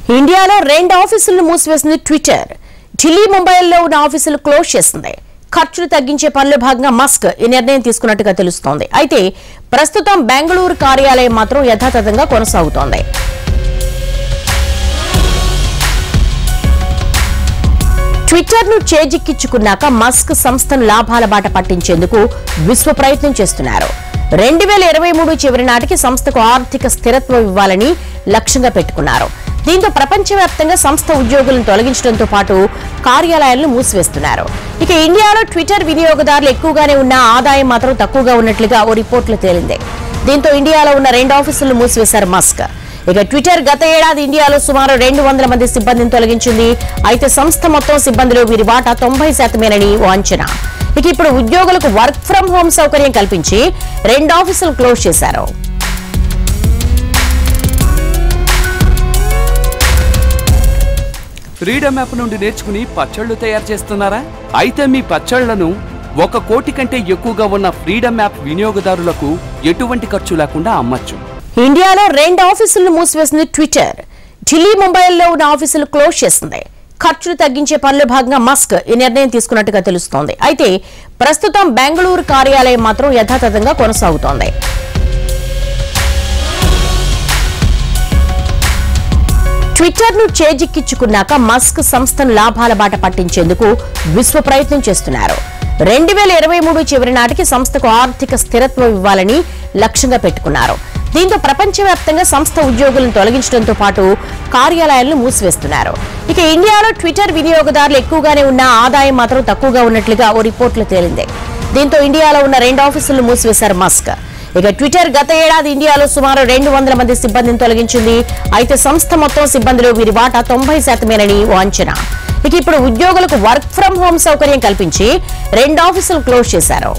ఇండియాలో రెండు ఆఫీసులను మూసివేసింది ట్విట్టర్ ఢిల్లీ ముంబైలో ఉన్న ఆఫీసులు క్లోజ్ చేసింది ఖర్చులు తగ్గించే పనిలో భాగంగా మస్క్ ఈ నిర్ణయం తీసుకున్నట్టుగా తెలుస్తోంది అయితే ప్రస్తుతం బెంగళూరు కార్యాలయం మాత్రం యథాతథంగా కొనసాగుతోంది ట్విట్టర్ ను చేజిక్కించుకున్నాక మస్క్ సంస్థను లాభాల బాట పట్టించేందుకు విశ్వ ప్రయత్నం చేస్తున్నారు రెండు వేల ఇరవై మూడు చివరి నాటికి సంస్థకు ఆర్థిక స్థిరత్వం ఇవ్వాలని లక్ష్యంగా పెట్టుకున్నారు దీంతో ప్రపంచవ్యాప్తంగా సంస్థ ఉద్యోగులను తొలగించడంతో పాటు కార్యాలయాలను మూసివేస్తున్నారు ఇక ఇండియాలో ట్విట్టర్ వినియోగదారులు ఎక్కువగానే ఉన్న ఆదాయం మాత్రం తక్కువగా ఉన్నట్లుగా ఓ రిపోర్టులో తేలింది దీంతో ఇండియాలో ఉన్న రెండు ఆఫీసులను మూసివేశారు మస్క్ ఇక ట్విట్టర్ గత ఏడాది ఇండియాలో సుమారు రెండు వందల మంది సిబ్బందిని తొలగించింది అయితే సంస్థ మొత్తం సిబ్బందిలో వీరి వాటా తొంభై శాతమేనని ఓ అంచనా ఇక ఇప్పుడు ఉద్యోగులకు వర్క్ ఫ్రం హోం సౌకర్యం కల్పించి రెండు ఆఫీసులు క్లోజ్ చేశారు ఫ్రీడమ్ యాప్ నుండి నేర్చుకుని పచ్చళ్ళు తయారు చేస్తున్నారా అయితే మీ పచ్చళ్లను ఒక కోటి కంటే ఎక్కువగా ఉన్న ఫ్రీడమ్ యాప్ వినియోగదారులకు ఎటువంటి ఖర్చు లేకుండా అమ్మచ్చు ఇండియాలో రెండు ఆఫీసులను మూసివేసింది ట్విట్టర్ ఢిల్లీ ముంబైలో ఉన్న ఆఫీసులు క్లోజ్ చేసింది ఖర్చులు తగ్గించే పనిలో భాగంగా మస్క్ ఈ నిర్ణయం తీసుకున్నట్టుగా తెలుస్తోంది అయితే ప్రస్తుతం బెంగళూరు కార్యాలయం మాత్రం యథాతథంగా కొనసాగుతోంది ట్విట్టర్ ను చేజిక్కించుకున్నాక మస్క్ సంస్థను లాభాల బాట పట్టించేందుకు విశ్వ ప్రయత్నం చేస్తున్నారు రెండు వేల ఇరవై మూడు చివరి నాటికి సంస్థకు ఆర్థిక స్థిరత్వం ఇవ్వాలని లక్ష్యంగా పెట్టుకున్నారు దీంతో ప్రపంచవ్యాప్తంగా సంస్థ ఉద్యోగులను తొలగించడంతో పాటు కార్యాలయాలను మూసివేస్తున్నారు ఇక ఇండియాలో ట్విట్టర్ వినియోగదారులు ఎక్కువగానే ఉన్న ఆదాయం మాత్రం తక్కువగా ఉన్నట్లుగా ఓ రిపోర్టులో తేలింది దీంతో ఇండియాలో ఉన్న రెండు ఆఫీసులను మూసివేశారు మస్క్ ఇక ట్విట్టర్ గత ఏడాది ఇండియాలో సుమారు రెండు వందల మంది సిబ్బందిని తొలగించింది అయితే సంస్థ మొత్తం సిబ్బందిలో వీరి వాటా తొంభై శాతమేనని ఓ అంచనా ఇక ఇప్పుడు ఉద్యోగులకు వర్క్ ఫ్రం హోం సౌకర్యం కల్పించి రెండు ఆఫీసులు క్లోజ్ చేశారు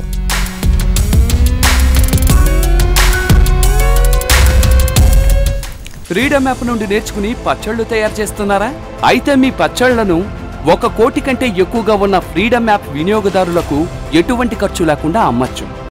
ఫ్రీడమ్ యాప్ నుండి నేర్చుకుని పచ్చళ్ళు తయారు చేస్తున్నారా అయితే మీ పచ్చళ్లను ఒక కోటి కంటే ఎక్కువగా ఉన్న ఫ్రీడమ్ యాప్ వినియోగదారులకు ఎటువంటి ఖర్చు లేకుండా అమ్మచ్చు